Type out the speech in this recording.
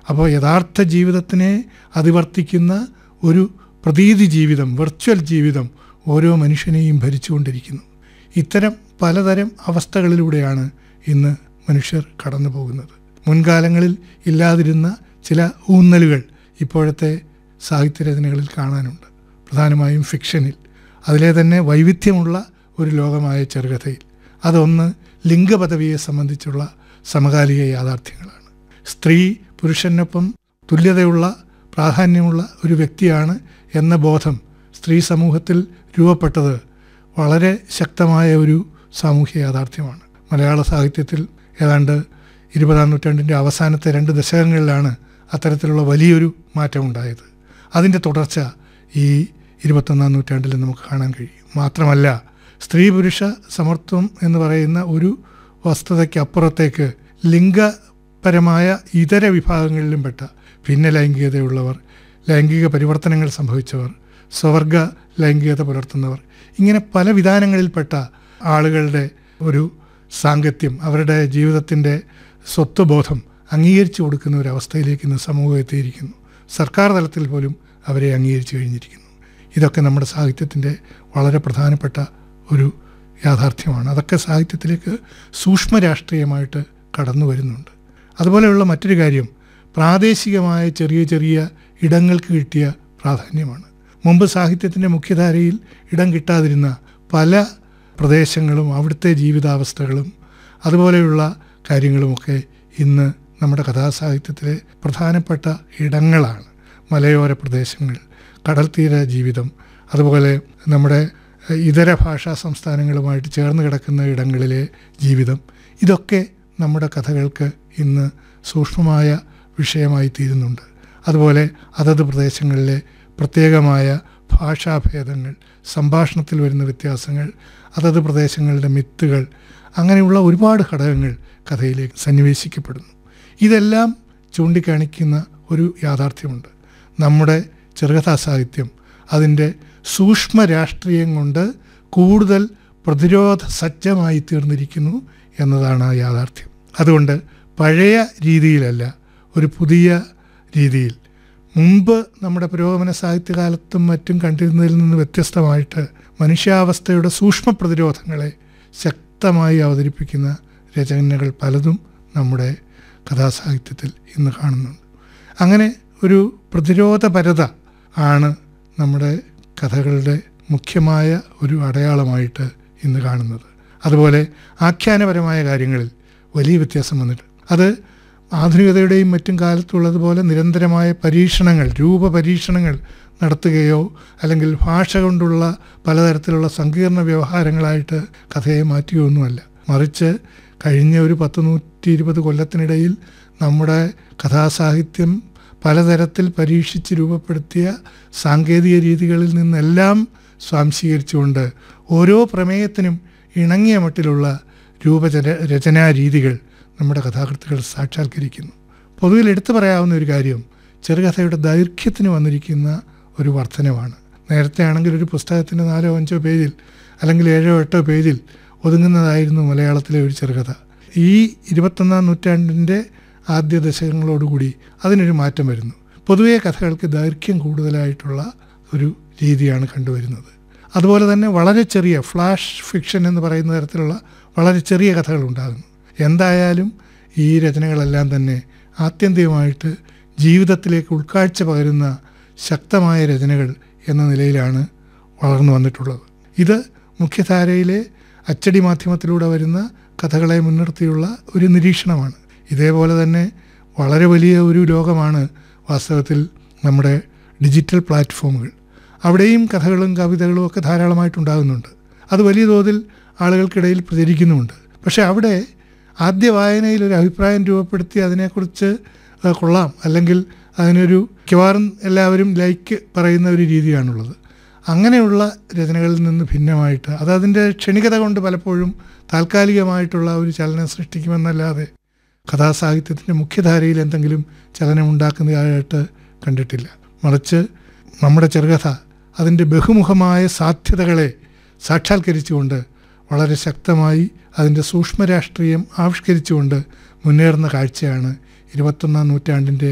അപ്പോൾ യഥാർത്ഥ ജീവിതത്തിനെ അതിവർത്തിക്കുന്ന ഒരു പ്രതീതി ജീവിതം വെർച്വൽ ജീവിതം ഓരോ മനുഷ്യനെയും ഭരിച്ചുകൊണ്ടിരിക്കുന്നു ഇത്തരം പലതരം അവസ്ഥകളിലൂടെയാണ് ഇന്ന് മനുഷ്യർ കടന്നു പോകുന്നത് മുൻകാലങ്ങളിൽ ഇല്ലാതിരുന്ന ചില ഊന്നലുകൾ ഇപ്പോഴത്തെ സാഹിത്യരചനകളിൽ കാണാനുണ്ട് പ്രധാനമായും ഫിക്ഷനിൽ അതിലെ തന്നെ വൈവിധ്യമുള്ള ഒരു ലോകമായ ചെറുകഥയിൽ അതൊന്ന് ലിംഗപദവിയെ സംബന്ധിച്ചുള്ള സമകാലിക യാഥാർത്ഥ്യങ്ങളാണ് സ്ത്രീ പുരുഷനൊപ്പം തുല്യതയുള്ള പ്രാധാന്യമുള്ള ഒരു വ്യക്തിയാണ് എന്ന ബോധം സ്ത്രീ സമൂഹത്തിൽ രൂപപ്പെട്ടത് വളരെ ശക്തമായ ഒരു സാമൂഹ്യ യാഥാർത്ഥ്യമാണ് മലയാള സാഹിത്യത്തിൽ ഏതാണ്ട് ഇരുപതാം നൂറ്റാണ്ടിൻ്റെ അവസാനത്തെ രണ്ട് ദശകങ്ങളിലാണ് അത്തരത്തിലുള്ള വലിയൊരു മാറ്റമുണ്ടായത് അതിൻ്റെ തുടർച്ച ഈ ഇരുപത്തൊന്നാം നൂറ്റാണ്ടിൽ നമുക്ക് കാണാൻ കഴിയും മാത്രമല്ല സ്ത്രീ പുരുഷ സമത്വം എന്ന് പറയുന്ന ഒരു വസ്തുതയ്ക്കപ്പുറത്തേക്ക് ലിംഗപരമായ ഇതര വിഭാഗങ്ങളിലും പെട്ട ഭിന്ന ലൈംഗികതയുള്ളവർ ലൈംഗിക പരിവർത്തനങ്ങൾ സംഭവിച്ചവർ സ്വവർഗ ലൈംഗികത പുലർത്തുന്നവർ ഇങ്ങനെ പല വിധാനങ്ങളിൽപ്പെട്ട ആളുകളുടെ ഒരു സാങ്കത്യം അവരുടെ ജീവിതത്തിൻ്റെ സ്വത്വബോധം അംഗീകരിച്ചു കൊടുക്കുന്ന ഒരു അവസ്ഥയിലേക്ക് ഇന്ന് സമൂഹം എത്തിയിരിക്കുന്നു സർക്കാർ തലത്തിൽ പോലും അവരെ അംഗീകരിച്ചു കഴിഞ്ഞിരിക്കുന്നു ഇതൊക്കെ നമ്മുടെ സാഹിത്യത്തിൻ്റെ വളരെ പ്രധാനപ്പെട്ട ഒരു യാഥാർത്ഥ്യമാണ് അതൊക്കെ സാഹിത്യത്തിലേക്ക് സൂക്ഷ്മ രാഷ്ട്രീയമായിട്ട് കടന്നു വരുന്നുണ്ട് അതുപോലെയുള്ള മറ്റൊരു കാര്യം പ്രാദേശികമായ ചെറിയ ചെറിയ ഇടങ്ങൾക്ക് കിട്ടിയ പ്രാധാന്യമാണ് മുമ്പ് സാഹിത്യത്തിൻ്റെ മുഖ്യധാരയിൽ ഇടം കിട്ടാതിരുന്ന പല പ്രദേശങ്ങളും അവിടുത്തെ ജീവിതാവസ്ഥകളും അതുപോലെയുള്ള കാര്യങ്ങളുമൊക്കെ ഇന്ന് നമ്മുടെ കഥാസാഹിത്യത്തിലെ പ്രധാനപ്പെട്ട ഇടങ്ങളാണ് മലയോര പ്രദേശങ്ങൾ കടൽത്തീര ജീവിതം അതുപോലെ നമ്മുടെ ഇതര ഭാഷാ സംസ്ഥാനങ്ങളുമായിട്ട് ചേർന്ന് കിടക്കുന്ന ഇടങ്ങളിലെ ജീവിതം ഇതൊക്കെ നമ്മുടെ കഥകൾക്ക് ഇന്ന് സൂക്ഷ്മമായ വിഷയമായി തീരുന്നുണ്ട് അതുപോലെ അതത് പ്രദേശങ്ങളിലെ പ്രത്യേകമായ ഭാഷാഭേദങ്ങൾ സംഭാഷണത്തിൽ വരുന്ന വ്യത്യാസങ്ങൾ അതത് പ്രദേശങ്ങളുടെ മിത്തുകൾ അങ്ങനെയുള്ള ഒരുപാട് ഘടകങ്ങൾ കഥയിലേക്ക് സന്നിവേശിക്കപ്പെടുന്നു ഇതെല്ലാം ചൂണ്ടിക്കാണിക്കുന്ന ഒരു യാഥാർത്ഥ്യമുണ്ട് നമ്മുടെ ചെറുകഥാ സാഹിത്യം അതിൻ്റെ സൂക്ഷ്മ രാഷ്ട്രീയം കൊണ്ട് കൂടുതൽ പ്രതിരോധ സജ്ജമായി തീർന്നിരിക്കുന്നു എന്നതാണ് ആ യാഥാർത്ഥ്യം അതുകൊണ്ട് പഴയ രീതിയിലല്ല ഒരു പുതിയ രീതിയിൽ മുമ്പ് നമ്മുടെ പുരോഗമന സാഹിത്യകാലത്തും മറ്റും കണ്ടിരുന്നതിൽ നിന്ന് വ്യത്യസ്തമായിട്ട് മനുഷ്യാവസ്ഥയുടെ സൂക്ഷ്മ പ്രതിരോധങ്ങളെ ശക്തമായി അവതരിപ്പിക്കുന്ന രചനകൾ പലതും നമ്മുടെ കഥാസാഹിത്യത്തിൽ ഇന്ന് കാണുന്നുണ്ട് അങ്ങനെ ഒരു പ്രതിരോധപരത ആണ് നമ്മുടെ കഥകളുടെ മുഖ്യമായ ഒരു അടയാളമായിട്ട് ഇന്ന് കാണുന്നത് അതുപോലെ ആഖ്യാനപരമായ കാര്യങ്ങളിൽ വലിയ വ്യത്യാസം വന്നിട്ട് അത് ആധുനികതയുടെയും മറ്റും കാലത്തുള്ളതുപോലെ നിരന്തരമായ പരീക്ഷണങ്ങൾ രൂപപരീക്ഷണങ്ങൾ നടത്തുകയോ അല്ലെങ്കിൽ ഭാഷ കൊണ്ടുള്ള പലതരത്തിലുള്ള സങ്കീർണ വ്യവഹാരങ്ങളായിട്ട് കഥയെ മാറ്റുകയൊന്നുമല്ല മറിച്ച് കഴിഞ്ഞ ഒരു പത്ത് നൂറ്റി ഇരുപത് കൊല്ലത്തിനിടയിൽ നമ്മുടെ കഥാസാഹിത്യം പലതരത്തിൽ പരീക്ഷിച്ച് രൂപപ്പെടുത്തിയ സാങ്കേതിക രീതികളിൽ നിന്നെല്ലാം സ്വാംശീകരിച്ചുകൊണ്ട് ഓരോ പ്രമേയത്തിനും ഇണങ്ങിയ മട്ടിലുള്ള രൂപചര രചനാ രീതികൾ നമ്മുടെ കഥാകൃത്തുകൾ സാക്ഷാത്കരിക്കുന്നു പൊതുവിൽ എടുത്തു പറയാവുന്ന ഒരു കാര്യം ചെറുകഥയുടെ ദൈർഘ്യത്തിന് വന്നിരിക്കുന്ന ഒരു വർധനമാണ് നേരത്തെ ആണെങ്കിൽ ഒരു പുസ്തകത്തിൻ്റെ നാലോ അഞ്ചോ പേജിൽ അല്ലെങ്കിൽ ഏഴോ എട്ടോ പേജിൽ ഒതുങ്ങുന്നതായിരുന്നു മലയാളത്തിലെ ഒരു ചെറുകഥ ഈ ഇരുപത്തൊന്നാം നൂറ്റാണ്ടിൻ്റെ ആദ്യ ദശകങ്ങളോടുകൂടി അതിനൊരു മാറ്റം വരുന്നു പൊതുവേ കഥകൾക്ക് ദൈർഘ്യം കൂടുതലായിട്ടുള്ള ഒരു രീതിയാണ് കണ്ടുവരുന്നത് അതുപോലെ തന്നെ വളരെ ചെറിയ ഫ്ലാഷ് ഫിക്ഷൻ എന്ന് പറയുന്ന തരത്തിലുള്ള വളരെ ചെറിയ കഥകൾ ഉണ്ടാകുന്നു എന്തായാലും ഈ രചനകളെല്ലാം തന്നെ ആത്യന്തികമായിട്ട് ജീവിതത്തിലേക്ക് ഉൾക്കാഴ്ച പകരുന്ന ശക്തമായ രചനകൾ എന്ന നിലയിലാണ് വളർന്നു വന്നിട്ടുള്ളത് ഇത് മുഖ്യധാരയിലെ അച്ചടി മാധ്യമത്തിലൂടെ വരുന്ന കഥകളെ മുൻനിർത്തിയുള്ള ഒരു നിരീക്ഷണമാണ് ഇതേപോലെ തന്നെ വളരെ വലിയ ഒരു ലോകമാണ് വാസ്തവത്തിൽ നമ്മുടെ ഡിജിറ്റൽ പ്ലാറ്റ്ഫോമുകൾ അവിടെയും കഥകളും കവിതകളും ഒക്കെ ധാരാളമായിട്ടുണ്ടാകുന്നുണ്ട് അത് വലിയ തോതിൽ ആളുകൾക്കിടയിൽ പ്രചരിക്കുന്നുമുണ്ട് പക്ഷേ അവിടെ ആദ്യ വായനയിൽ ഒരു അഭിപ്രായം രൂപപ്പെടുത്തി അതിനെക്കുറിച്ച് കൊള്ളാം അല്ലെങ്കിൽ അതിനൊരു മിക്കവാറും എല്ലാവരും ലൈക്ക് പറയുന്ന ഒരു രീതിയാണുള്ളത് അങ്ങനെയുള്ള രചനകളിൽ നിന്ന് ഭിന്നമായിട്ട് അത് അതിൻ്റെ ക്ഷണികത കൊണ്ട് പലപ്പോഴും താൽക്കാലികമായിട്ടുള്ള ഒരു ചലനം സൃഷ്ടിക്കുമെന്നല്ലാതെ കഥാസാഹിത്യത്തിൻ്റെ മുഖ്യധാരയിൽ എന്തെങ്കിലും ചലനം ഉണ്ടാക്കുന്നതായിട്ട് കണ്ടിട്ടില്ല മറിച്ച് നമ്മുടെ ചെറുകഥ അതിൻ്റെ ബഹുമുഖമായ സാധ്യതകളെ സാക്ഷാത്കരിച്ചുകൊണ്ട് വളരെ ശക്തമായി അതിൻ്റെ സൂക്ഷ്മ രാഷ്ട്രീയം ആവിഷ്കരിച്ചുകൊണ്ട് മുന്നേറുന്ന കാഴ്ചയാണ് ഇരുപത്തൊന്നാം നൂറ്റാണ്ടിൻ്റെ